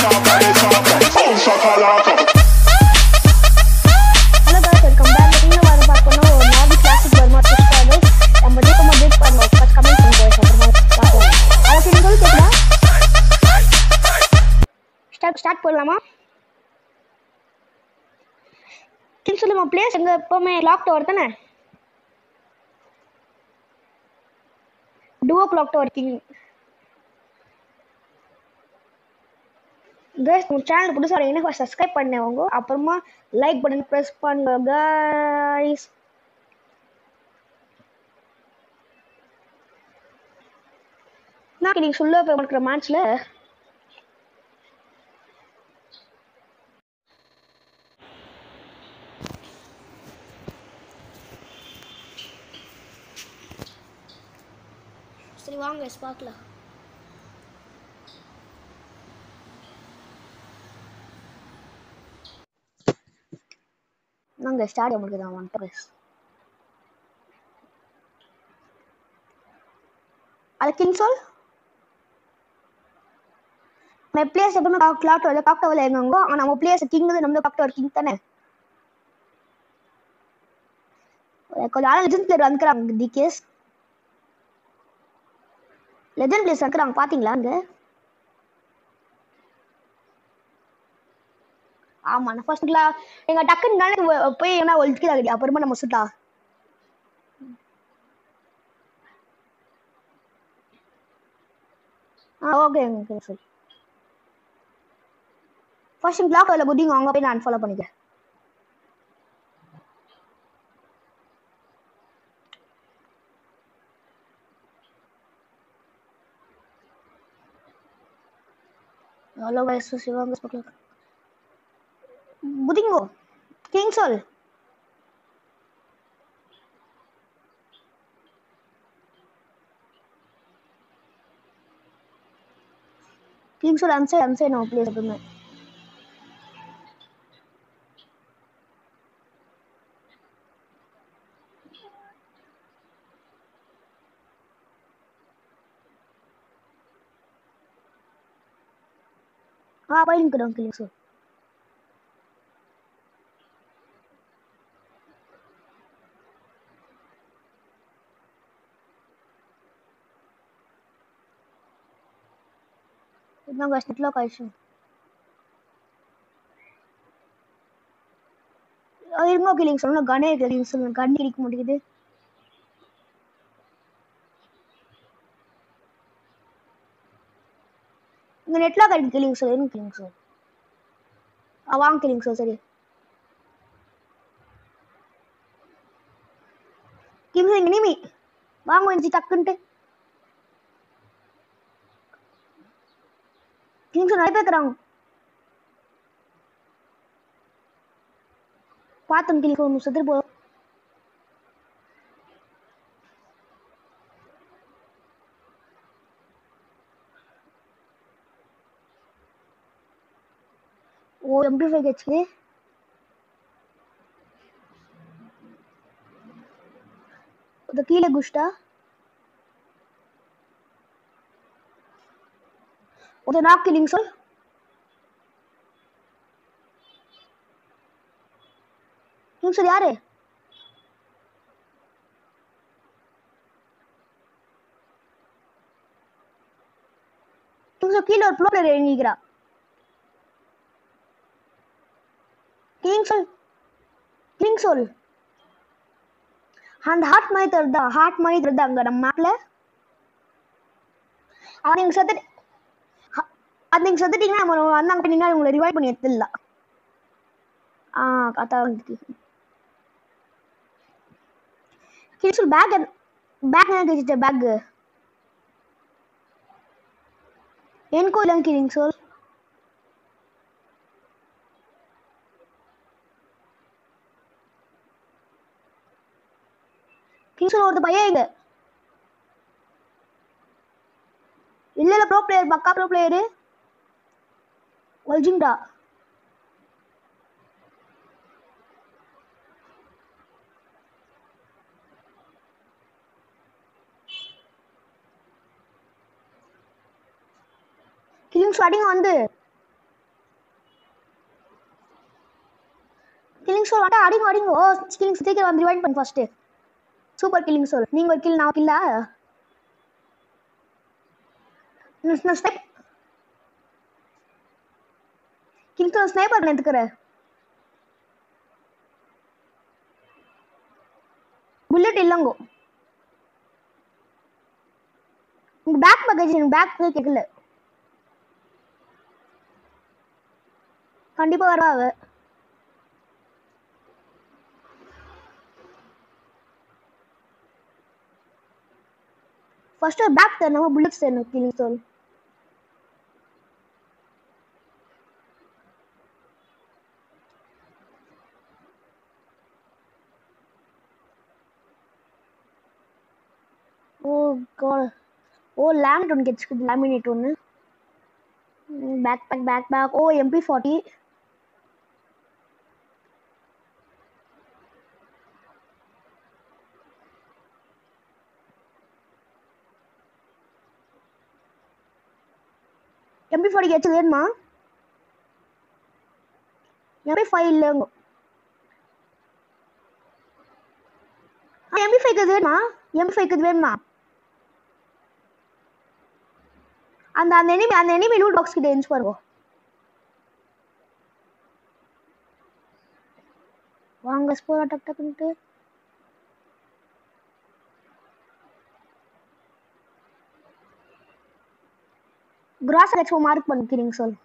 Hello guys welcome back இன்னும் வர பார்க்கணும் ஒரு நார்மல் கிளாசிக் வருமா புஷ்பாக நம்ம டீப்பா அப்டேட் பண்ணோம் ஃபர்ஸ்ட் கமெண்ட் பண்ணுங்க அப்புறமா பார்க்கலாம் அதுக்கு நீங்க சொல்லி கேட்குதா ஸ்டார்ட் ஸ்டார்ட் பண்ணலாமா கிங் சொல்லுமா பிளேஸ் எங்க எப்பவுமே லாக் டவர் தானே டுவோ கிளாக் டவர் கிங் கைஸ் உங்கள் சேனல் புதுசாக வரீங்கன்னா ஃபஸ்ட் சப்ஸ்கிரைப் பண்ணவங்க அப்புறமா லைக் பட்டன் ப்ரெஸ் பண்ணுங்க கைஸ் நான் நீங்கள் சொல்ல போய் இருக்கிற மேட்ச்சில் சரி வாங்க guys, பார்க்கலாம் நாங்கள் ஸ்டாடியம் முடிக்க தான் வந்துட்டு guys. அது கிங் சொல் நம்ம பிளேஸ் எப்பவுமே கிளாக் டவர்ல கிளாக் டவர்ல எங்கங்கோ ஆனா நம்ம பிளேஸ் கிங் நம்ம கிளாக் டவர் கிங் தானே கொஞ்சம் ஆள் லெஜண்ட் பிளேயர் வந்துக்கிறாங்க டிகேஸ் லெஜண்ட் பிளேயர்ஸ் வந்துக்கிறாங்க பாத்தீங்களா அங்க ஆமா நான் ஃபர்ஸ்ட்ல எங்க டக்குன்னு நாளைக்கு வ- போய் என்ன ஒழிக்கிறாங்க அப்புறமா நம்ம சுட்டா ஆ ஓகே ஓகே சரி ஃபர்ஸ்ட் பிளாக் அதில் குதிங்க அங்கே போய் நான் அன்ஃபாலோ பண்ணிக்கிறேன் ஹலோ கைஸ் சிவாங்க பார்க்கலாம் புதிங்கோ கிங் சொல் கிங் சொல் அன்சை அன்சை நம்ம பிளேஸ் எப்பவுமே ஆ போய் நிற்கிறோம் கிங் சொல் இதாங்க ஸ்டிக்ல காய்ச்சும் இருங்க கிளிங் சொல்லணும் கனே கிளிங் சொல்லணும் கண் கிடைக்க மாட்டேங்குது இங்க நெட்ல கிடைக்கும் கிளிங் சொல் இருங்க கிளிங் சொல் ஆ வாங்க கிளிங் சொல் சரி கிங் இங்க நிமி வாங்க வந்து டக்குன்ட்டு கிங்ஸ் நிறைய பேர் இருக்கிறாங்க பார்த்தோம் கிளிக்கு ஒன்று செத்துட்டு போ ஓ எம்பி ஃபைவ் ஹெச்பி இது கீழே குஷ்டா ஒரு நாக் கில்லிங் சொல் கிங் சொல் யாரு கிங் சொல் கீழே ஒரு ப்ளோ பிளேயர் இறங்கிக்கிறா கிங் சொல் கிங் சொல் அந்த ஹார்ட் மாதிரி தருதா ஹார்ட் மாதிரி தருதா அங்க நம்ம மேப்ல அவன் நீங்க செத்து ஹ- அது நீங்க செத்துட்டீங்கன்னா நம்ம வந்தாங்க பண்ணீங்கன்னா உங்களை ரிவைவ் பண்ணி எடுத்துடலாம் ஆ கத்தா வந்துட்டு கிழிச்சு பேக் பேக் என்ன கிழிச்சிட்ட பேக் என் கோயிலும் கிழிங்க சொல் கிங்ஸ்ல ஒருத்த பையன் இங்க இல்ல இல்ல ப்ரோ பிளேயர் பக்கா ப்ரோ பிளேயரு ஒல்ஜிங்டா கிளிங் ஸ்டார்டிங் வந்து கில்லிங் சோல் வந்து அடிங்க அடிங்க ஓ கில்லிங் சீக்கிரம் வந்து ரிவைண்ட் பண்ணு ஃபர்ஸ்ட் சூப்பர் கில்லிங் சோல் நீங்க ஒரு கில் நான் கில்லா நான் ஸ்னைப் கில்லிங் சோல் ஸ்னைப்பர் எடுத்துக்கிறேன் புல்லட் இல்லங்கோ உங்க பேக் பேக்கேஜ் எனக்கு பேக் கேட்கல கண்டிப்பா வரவா அவ ஃபர்ஸ்ட் ஒரு பேக் தரணும் புல்லட்ஸ் தரணும் கிளிங் soul oh god oh land ஒன்று கெச்சுக்குது லேமினேட் ஒன்று bag bag bag bag oh MP forty MP forty கெச்சு வேணுமா எம்பி ஃபைவ் இல்லைங்க எம்பி ஃபைவ் இது வேணுமா எம்பி ஃபைவ் இது வேணுமா அந்த அந்த எனிமி அந்த எனிமி லூட் பாக்ஸ் கிட்ட எஞ்சி பாருங்க வாங்க ஸ்போரா டக் டக்குன்ட்டு கிராஸ் கட்ச மார்க் பண்ணிக்கிறீங்க சொல்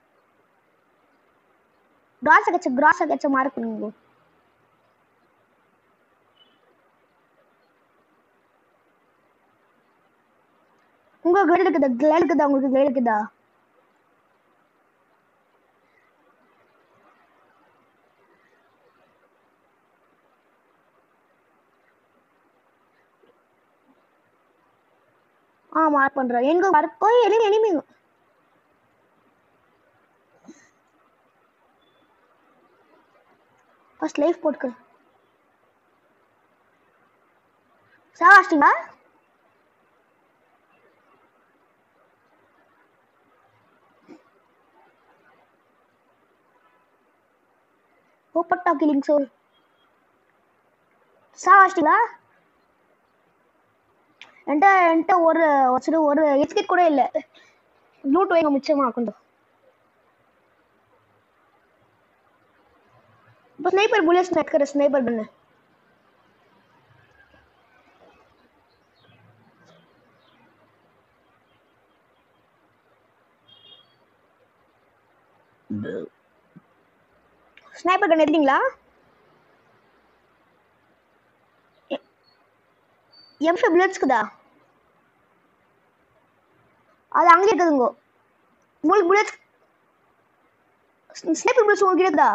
கிராஸ் கட்ச கிராஸ் கட்ச மார்க் பண்ணுங்க உங்க கிரேட் இருக்குதா கிரேட் இருக்குதா உங்களுக்கு கிரேட் இருக்குதா ஆ மார்க் பண்றேன் எங்க மார்க் ஓய் எனிமி எனிமி ஃபர்ஸ்ட் லைஃப் போட்டுக்க சாவாச்சிங்களா ஓப்பட்டா கில்லிங் சோல் சாவாச்சிங்களா என்கிட்ட என்கிட்ட ஒரு ஒரு ஒரு எஸ்கேட் கூட இல்லை லூட் வைங்க மிச்சமா கொஞ்சம் இப்போ ஸ்னைப்பர் புல்லட்ஸ் நக்கிற ஸ்னைப்பர் பண்ணு ஸ்னைப்பர் கன் எடுத்தீங்களா எம்ஃபை புல்லட்ஸ்க்குதா அது அங்கே இருக்குதுங்க உங்களுக்கு புல்லட்ஸ் ஸ்னைப்பர் புல்லட்ஸ் உங்களுக்கு இருக்குதா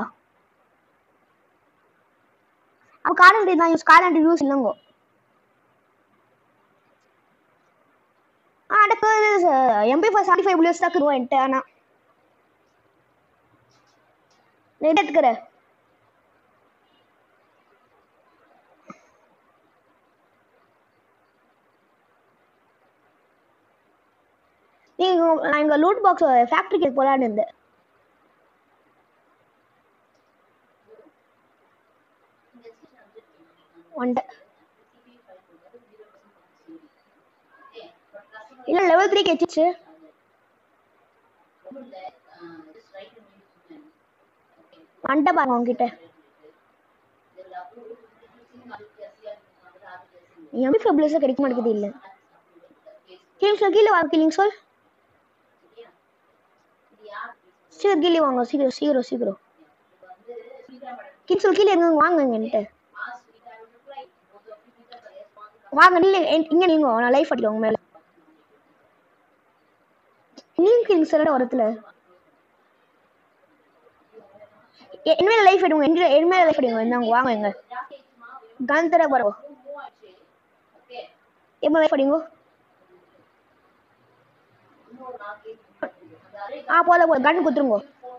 அப்போ காரண்ட் தான் யூஸ் காரண்ட் யூஸ் இல்லைங்க ஆ அடக்கு MP five seventy five bullets தான் இருக்குதுங்க என்கிட்ட ஆனால் நான் எடுத்துக்கிறேன் நீங்க நான் இங்க லூட் பாக்ஸ் ஃபேக்டரிக்கு போலான்னு இருந்தேன் வந்துட்டேன் இல்ல லெவல் த்ரீ கெச்சிச்சு வந்துட்டேன் பாருங்க உங்ககிட்ட எம்பி ஃபேப்லஸாக கிடைக்க மாட்டேங்குது இல்லை கிளிங் சொல் கீழே வாங்க கிளிங் சொல் சீக்கிரம் கீழே வாங்க சீக்கிரம் சீக்கிரம் சீக்கிரம் கிங் சொல் கீழே இருங்க வாங்க என்கிட்ட வாங்க நில்ல இங்க நீங்க நான் லைஃப் அடிக்கிறேன் உங்க மேல நீங்க கிங் சொல்லட வரத்துல என் மேல லைஃப் எடுங்க என் என் மேல லைஃப் எடுங்க இந்தாங்க வாங்க எங்க கன் தர பரவ என் லைஃப் அடிங்க ஆ போத போத கன் குத்துருங்க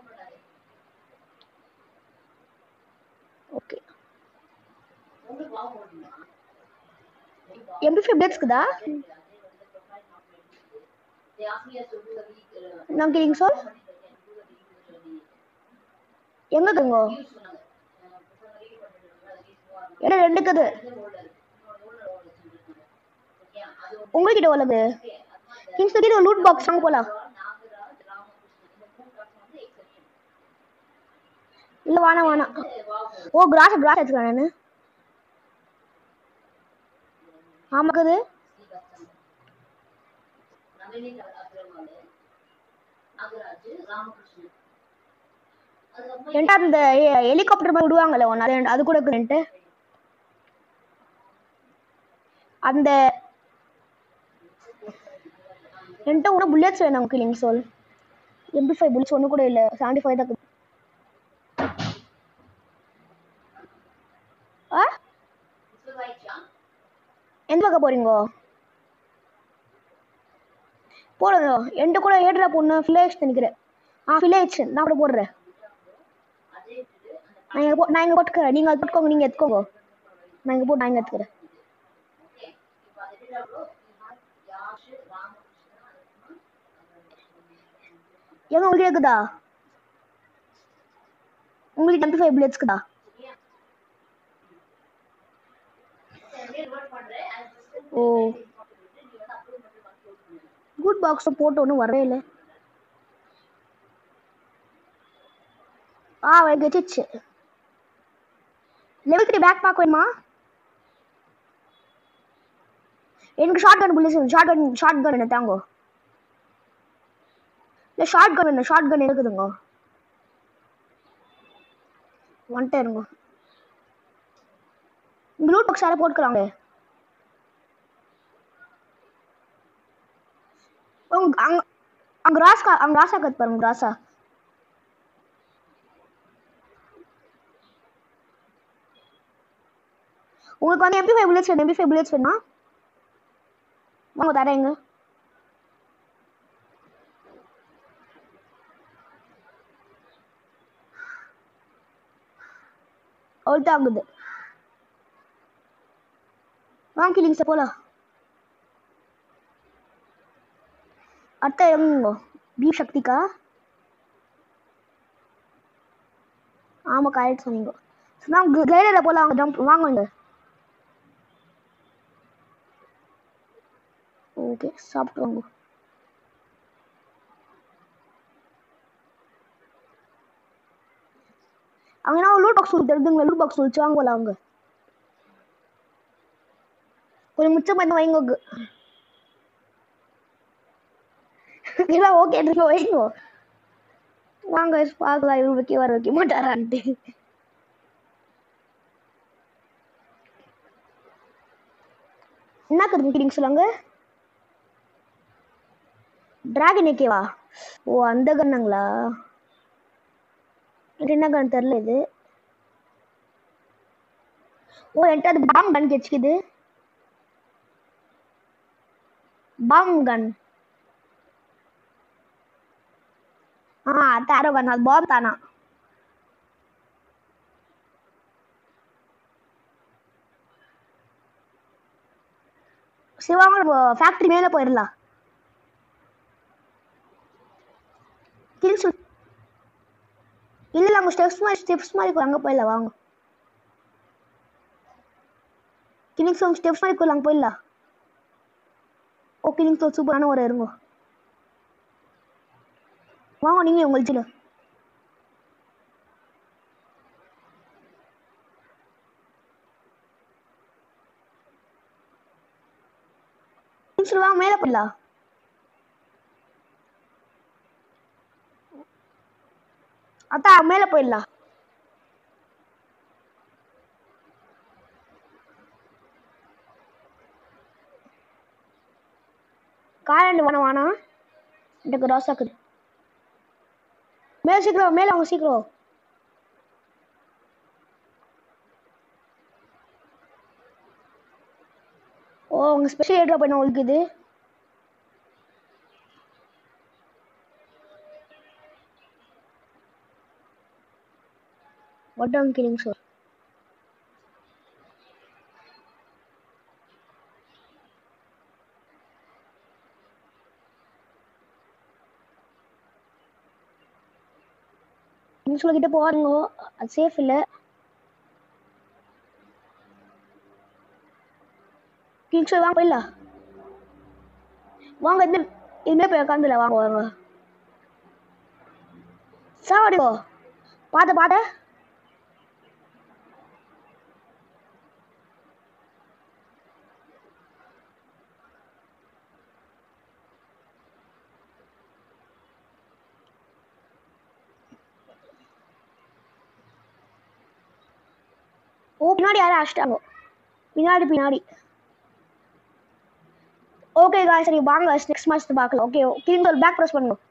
ஓகே எம்பி ஃபைவ் பிளேட்ஸ்க்குதா நான் கேங்க சார் எங்க இருக்குங்க என்ன ரெண்டுக்குது உங்ககிட்ட உள்ளது கிங்ஸ் கிட்ட ஒரு லூட் பாக்ஸ் வாங்க போலாம் இல்ல வேணாம் வேணாம் ஓ கிராஸ் கிராஸ் எடுத்துக்கிறேன் நான் ஆமாக்குது என்கிட்ட அந்த ஹெலிகாப்டர் மாதிரி விடுவாங்கல்ல ஒன்று அது அது கூட இருக்குன்ட்டு அந்த என்கிட்ட கூட புல்லட்ஸ் வேணும் கிளிங் சோல் எம்பி ஃபைவ் புல்லட்ஸ் ஒன்று கூட இல்லை செவன்டி ஃபைவ் தான் இருக்குது. ஆ எந்த பக்கம் போறீங்கோ போடுங்க என்கிட்ட கூட ஏடுறா பொண்ணு ஃபிலேஜ் நினைக்கிறேன் ஆ ஃபிலேஜ் நான் கூட போடுறேன் நான் இங்கே போ நான் இங்கே போட்டுக்கிறேன் நீங்கள் அது போட்டுக்கோங்க நீங்கள் எடுத்துக்கோங்க நான் இங்கே போட்டு நான் இங்கே எடுத்துக்கிறேன் ஏங்க உங்களுக்கு இருக்குதா உங்களுக்கு டுவெண்ட்டி ஃபைவ் பிளேட்ஸ்க்குதா ஓ குட் பாக்ஸ் போட்டு ஒன்றும் வரவே இல்லை ஆ எனக்கு வச்சிச்சு லெவல் த்ரீ பேக் பேக் வேணுமா எனக்கு ஷார்ட் கன் புள்ளி ஷார்ட் கன் ஷார்ட் கன் என்ன தாங்கோ இல்லை ஷார்ட் கன் என்ன ஷார்ட் கன் இருக்குதுங்க வந்துட்டே இருங்க இந்த லூட் பாக்ஸ் யாரை போட்டுக்கலாங்க உங்க அங்க அங்க ராஸ்கா அங்க ராசா கத் பாருங்க ராசா உங்களுக்கு வந்து எம்பி ஃபைவ் புல்லட்ஸ் வேணும் எம்பி ஃபைவ் புல்லட்ஸ் வேணுமா வாங்க தரேங்க அவ்வளோ ஆகுது வாங்க கிளிங் சார் போலாம் அடுத்த எங்க பீப் சக்திக்கா ஆமா கரெக்ட் சொன்னீங்க நான் கிளைடரில் போல அவங்க ஜம்ப் வாங்குங்க ஓகே சாப்பிட்டு வாங்க அவங்க என்ன லூட் பாக்ஸ் தெரிஞ்சுங்க லூட் பாக்ஸ் வச்சு வாங்கல அவங்க கொஞ்சம் மிச்சம் பண்ணி வைங்க எல்லாம் ஓகே எடுத்து வைங்க வாங்க பார்க்கலாம் இவர் வைக்க வர வைக்க மாட்டாரான்ட்டு என்ன கருத்து மீட்டிங் சொல்லுங்க டிராகன் ஏகேவா ஓ அந்த கண்ணுங்களா இது என்ன கன் தெரில இது ஓ என்கிட்ட அது பாம் கன் கெச்சுக்குது பாம் கன் ஆ தாரோ கன் அது பாம் தானா சிவாங்க ஃபேக்டரி மேலே போயிடலாம் கில்ஸ் இல்லை இல்லை அங்கே ஸ்டெப்ஸ் மாதிரி ஸ்டெப்ஸ் மாதிரி இருக்கும் அங்கே போயிடலாம் வாங்க கிளினிக் சோங் ஸ்டெப்ஸ் மாதிரி இருக்கும் அங்கே போயிடலாம் ஓ கிளினிக் சோங் சூப்பரான ஒரு இருங்க வாங்க நீங்கள் உங்கள் ஜில் வாங்க மேலே போயிடலாம் அதான் மேலே போயிடலாம் காரண்டு வேணாம் வேணாம் எனக்கு ரோசாக்குது மேலே சீக்கிரம் மேலே அவங்க சீக்கிரம் ஓ உங்க ஸ்பெஷல் ஏட்ரா பண்ண உங்களுக்கு இது What I'm killing sir. கிட்ட போறீங்க அது சேஃப் இல்லை சரி வாங்க போயிடலாம் வாங்க இந்த இதுமே போய் உட்காந்துல வாங்க வாங்க சாவடிக்கோ பார்த்து பார்த்து ஓ பின்னாடி யாரும் அடிச்சிட்டாங்க பின்னாடி பின்னாடி ஓகே காய் சரி வாங்க நெக்ஸ்ட் மேட்ச் பார்க்கலாம் ஓகே கிளிங் பேக் ப்ரெஸ் பண்ணுங்க